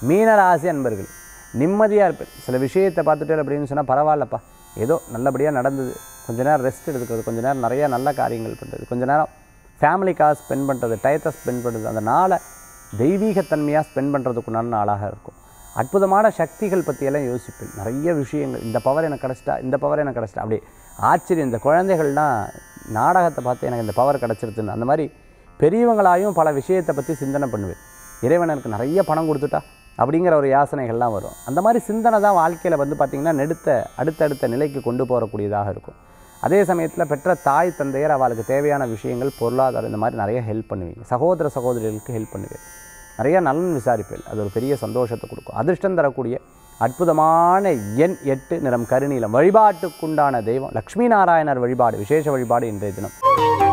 மீனராசி அன்பர்கள் நிம்மதியாக இருப்பேன் சில விஷயத்தை பார்த்துட்டு அப்படின்னு சொன்னால் பரவாயில்லப்பா ஏதோ நல்லபடியாக நடந்தது கொஞ்ச நேரம் ரெஸ்ட் எடுத்துக்கிறது கொஞ்ச நேரம் நிறைய நல்ல காரியங்கள் பண்ணுறது கொஞ்ச நேரம் ஃபேமிலிக்காக ஸ்பெண்ட் பண்ணுறது டயத்தை ஸ்பெண்ட் பண்ணுறது அந்த நாளை தெய்வீகத்தன்மையாக ஸ்பெண்ட் பண்ணுறதுக்குண்டான நாளாக இருக்கும் அற்புதமான சக்திகள் பற்றியெல்லாம் யோசிப்பேன் நிறைய விஷயங்கள் இந்த பவர் எனக்கு கிடச்சிட்டா இந்த பவர் எனக்கு கிடச்சிட்டா அப்படி ஆச்சரியம் இந்த குழந்தைகள்லாம் நாடகத்தை பார்த்து எனக்கு இந்த பவர் கிடச்சிருதுன்னு அந்த மாதிரி பெரியவங்களாயும் பல விஷயத்தை பற்றி சிந்தனை பண்ணுவேன் இறைவன் எனக்கு நிறைய பணம் கொடுத்துட்டா அப்படிங்கிற ஒரு யாசனைகள்லாம் வரும் அந்த மாதிரி சிந்தனை தான் வாழ்க்கையில் வந்து பார்த்திங்கன்னா நெடுத்த அடுத்தடுத்த நிலைக்கு கொண்டு போகக்கூடியதாக இருக்கும் அதே சமயத்தில் பெற்ற தாய் தந்தையர் அவளுக்கு தேவையான விஷயங்கள் பொருளாதாரம் இந்த மாதிரி நிறைய ஹெல்ப் பண்ணுவீங்க சகோதர சகோதரிகளுக்கு ஹெல்ப் பண்ணுவேன் நிறைய நலன் விசாரிப்பேன் அது ஒரு பெரிய சந்தோஷத்தை கொடுக்கும் அதிர்ஷ்டம் தரக்கூடிய அற்புதமான எண் எட்டு நிறம் கருநீலம் வழிபாட்டுக்குண்டான தெய்வம் லக்ஷ்மி நாராயணர் வழிபாடு விசேஷ வழிபாடு இன்றைய தினம்